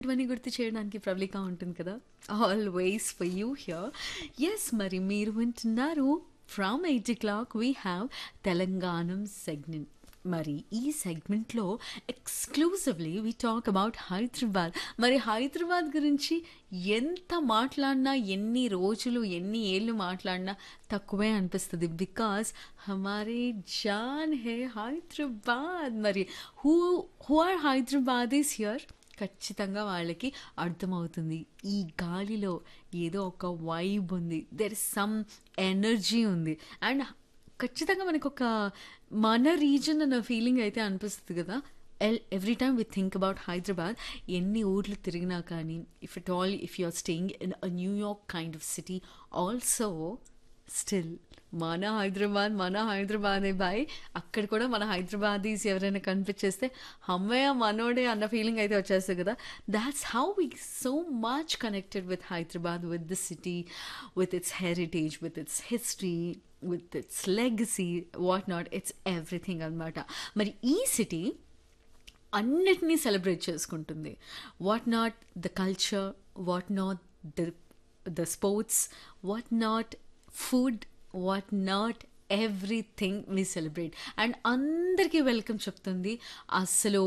ఇవన్నీ గుర్తు చేయడానికి ప్రవళిక ఉంటుంది కదా always for you here yes మరి మీరు వింటున్నారు from eight o'clock we have Telanganam segment మరి ఈ సెగ్మెంట్లో exclusively we talk about Hyderabad మరి హైదరాబాద్ గురించి ఎంత మాట్లాడినా ఎన్ని రోజులు ఎన్ని ఏళ్ళు మాట్లాడినా తక్కువే అనిపిస్తుంది బికాస్ హమారే జాన్ హే హైదరాబాద్ మరి who who are Hyderabad is here ఖచ్చితంగా వాళ్ళకి అర్థమవుతుంది ఈ గాలిలో ఏదో ఒక వైబ్ ఉంది దెర్ ఇస్ సమ్ ఎనర్జీ ఉంది అండ్ ఖచ్చితంగా మనకు ఒక మన రీజన్ అన్న ఫీలింగ్ అయితే అనిపిస్తుంది కదా ఎల్ every time we think about Hyderabad ఎన్ని ఊర్లు తిరిగినా కానీ if at all if you are staying in a New York kind of city also still మన హైదరాబాద్ మన హైదరాబాదే బాయ్ అక్కడ కూడా మన హైదరాబాదీస్ ఎవరైనా కనిపించేస్తే అమ్మయ్య మనోడే అన్న ఫీలింగ్ అయితే వచ్చేస్తుంది కదా that's how we so much connected with Hyderabad with the city with its heritage with its history with its legacy what not it's everything అనమాట మరి ఈ సిటీ అన్నిటినీ సెలబ్రేట్ చేసుకుంటుంది what not the culture what not the the sports what not food what not everything we celebrate and అందరికీ welcome చెప్తుంది అసలు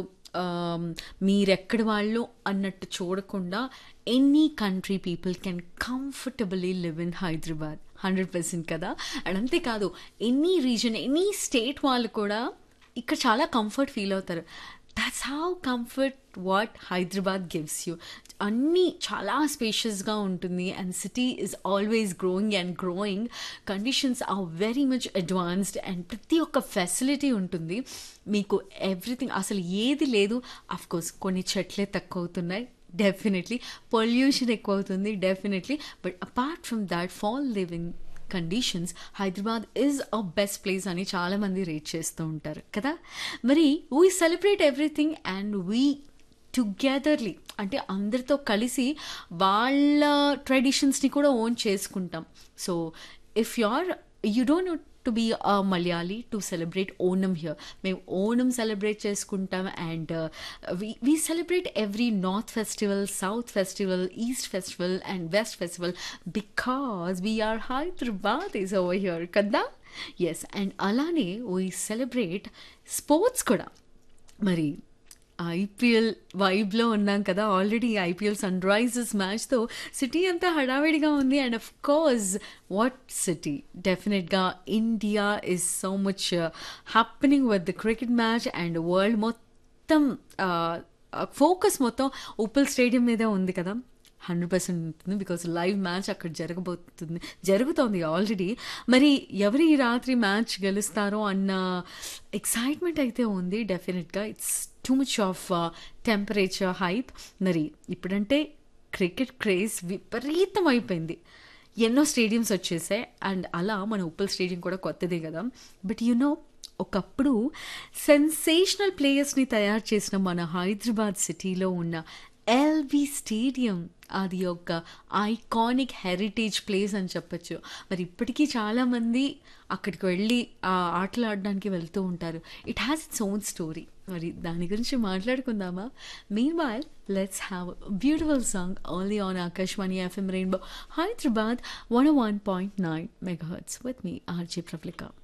మీరెక్కడి వాళ్ళు అన్నట్టు చూడకుండా any country people can comfortably live in Hyderabad hundred percent కదా అండ్ అంతేకాదు ఎనీ రీజన్ ఎనీ స్టేట్ వాళ్ళు కూడా ఇక్కడ చాలా కంఫర్ట్ ఫీల్ అవుతారు that's how comfort what Hyderabad gives you అన్నీ చాలా స్పేషియస్గా ఉంటుంది and city is always growing and growing conditions are very much advanced and ప్రతి ఒక్క ఫెసిలిటీ ఉంటుంది మీకు ఎవ్రీథింగ్ అసలు ఏది లేదు కోర్స్ కొన్ని చెట్లే తక్కువ అవుతున్నాయి డెఫినెట్లీ పొల్యూషన్ ఎక్కువ అవుతుంది definitely but apart from that fall living conditions Hyderabad is a best place అని చాలామంది రేట్ చేస్తూ ఉంటారు కదా మరి we celebrate everything and we togetherly అంటే అందరితో కలిసి వాళ్ళ ట్రెడిషన్స్ని కూడా ఓన్ చేసుకుంటాం so if you are you don't to be a Malayali to celebrate Onam here మేము ఓనం సెలబ్రేట్ చేసుకుంటాం and we celebrate every north festival south festival east festival and west festival because we are Hyderabad is over here కదా yes and అలానే we celebrate sports కూడా మరి IPL వైబ్లో ఉన్నాం కదా already IPL Sunrisers మ్యాచ్తో సిటీ అంతా హడావిడిగా ఉంది and of course what city డెఫినెట్గా India is so much happening with the cricket match and world మొత్తం ఫోకస్ మొత్తం ఉప్పల్ స్టేడియం మీదే ఉంది కదా హండ్రెడ్ పర్సెంట్ ఉంటుంది బికాస్ లైవ్ మ్యాచ్ అక్కడ జరగబోతుంది జరుగుతోంది ఆల్రెడీ మరి ఎవరు ఈ రాత్రి మ్యాచ్ గెలుస్తారో అన్న ఎక్సైట్మెంట్ అయితే ఉంది డెఫినెట్గా it's too much of temperature hype మరి ఇప్పుడంటే క్రికెట్ క్రేజ్ విపరీతం అయిపోయింది ఎన్నో స్టేడియంస్ వచ్చేసాయి అండ్ అలా మన ఉప్పల్ స్టేడియం కూడా కొత్తదే కదా బట్ యు నో ఒకప్పుడు సెన్సేషనల్ ప్లేయర్స్ని తయారు చేసిన మన హైదరాబాద్ సిటీలో ఉన్న ఎల్బీ స్టేడియం అది ఒక ఐకానిక్ హెరిటేజ్ ప్లేస్ అని చెప్పచ్చు మరి ఇప్పటికీ చాలామంది అక్కడికి వెళ్ళి ఆ ఆటలు ఆడడానికి వెళ్తూ ఉంటారు it has its own story మరి దాని గురించి మాట్లాడుకుందామా meanwhile let's have beautiful song only on Akashvani FM rainbow Hyderabad one one point nine mega hearts with me RJ ప్రఫ్లికా